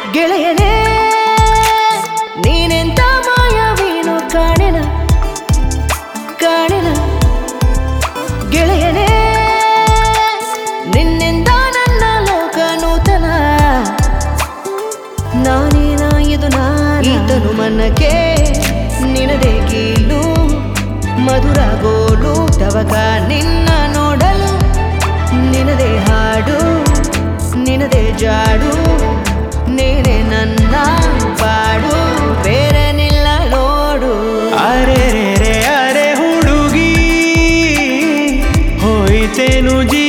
ಗೆಳೆಯನೇ ನೀನೆಂತ ಮಾಯವೀನು ಕಾಣೆನ ಕಾಣೆನ ಗೆಳೆಯನೇ ನಿನ್ನಿಂದ ನನ್ನ ಲೋಕ ನೂತನ ನಾನೇನ ಇದು ನಾನಿತನು ಮನಕ್ಕೆ ನಿನದೇ ಕೀಲು ಮಧುರ ಗೋಲು ತವಕ ನಿನ್ನ ನೋಡಲು ನಿನದೇ ಹಾಡು ನಿನದೇ ಜಾಡು ನೀನೆ ನನ್ನ ಬಾಡು ಬೇರೆ ನಿಲ್ಲ ನೋಡು ಅರೆ ರೇ ರೇ ಅರೆ ಹುಡುಗಿ ಹೋಯ್ತೇನು ಜೀ